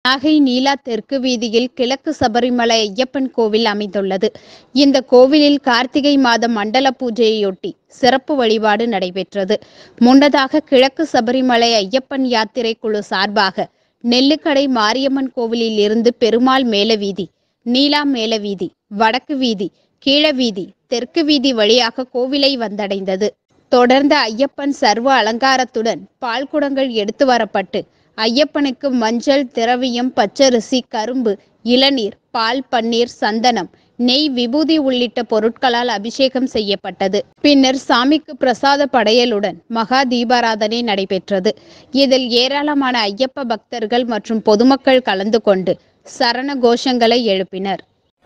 நாகை நீலா தெற்கு வீதியில் கிழக்கு சபரிமலை ஐயப்பன் கோவில் அமைந்துள்ளது இந்த கோவிலில் கார்த்திகை மாத மண்டல பூஜையொட்டி சிறப்பு வழிபாடு நடைபெற்றது முன்னதாக கிழக்கு சபரிமலை ஐயப்பன் யாத்திரை குழு சார்பாக நெல்லுக்கடை மாரியம்மன் கோவிலில் இருந்து பெருமாள் மேலவீதி நீலா மேலவீதி வடக்கு வீதி கீழ வீதி தெற்கு வீதி வழியாக கோவிலை வந்தடைந்தது தொடர்ந்து ஐயப்பன் சர்வ அலங்காரத்துடன் பால்குடங்கள் எடுத்து வரப்பட்டு ஐயப்பனுக்கு மஞ்சள் திரவியம் பச்சரிசி கரும்பு இளநீர் பால் பன்னீர் சந்தனம் நெய் விபூதி உள்ளிட்ட பொருட்களால் அபிஷேகம் செய்யப்பட்டது பின்னர் சாமிக்கு பிரசாத படையலுடன் மகா தீபாராதனை நடைபெற்றது இதில் ஏராளமான ஐயப்ப பக்தர்கள் மற்றும் பொதுமக்கள் கலந்து கொண்டு சரண கோஷங்களை எழுப்பினர்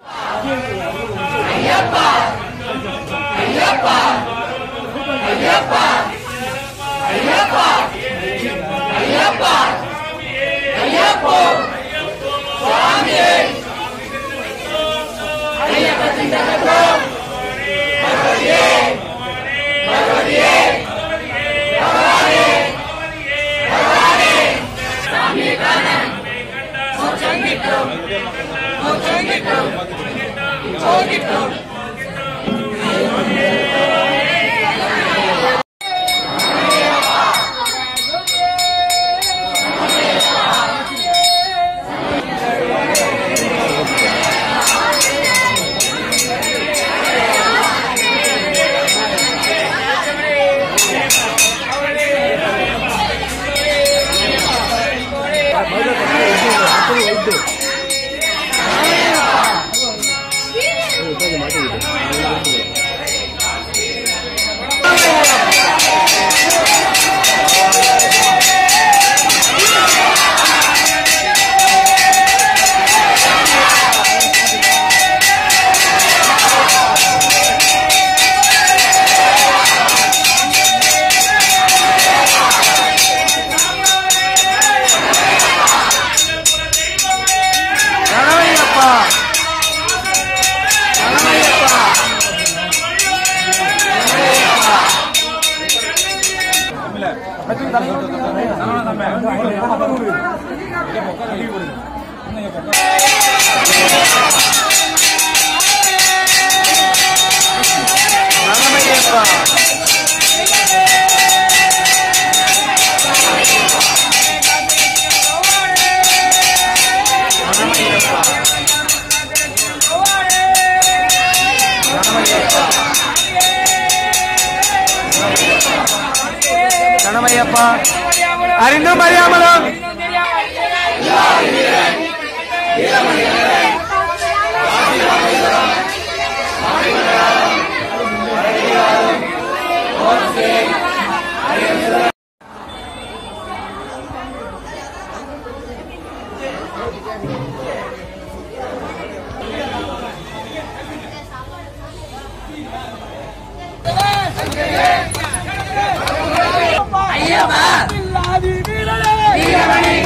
சரணையப்பா சரணையப்பா சரணையப்பா சரணையப்பா கணமையப்பா அறிந்தும் அறியாமலும் ஐயப்பா வீரமணி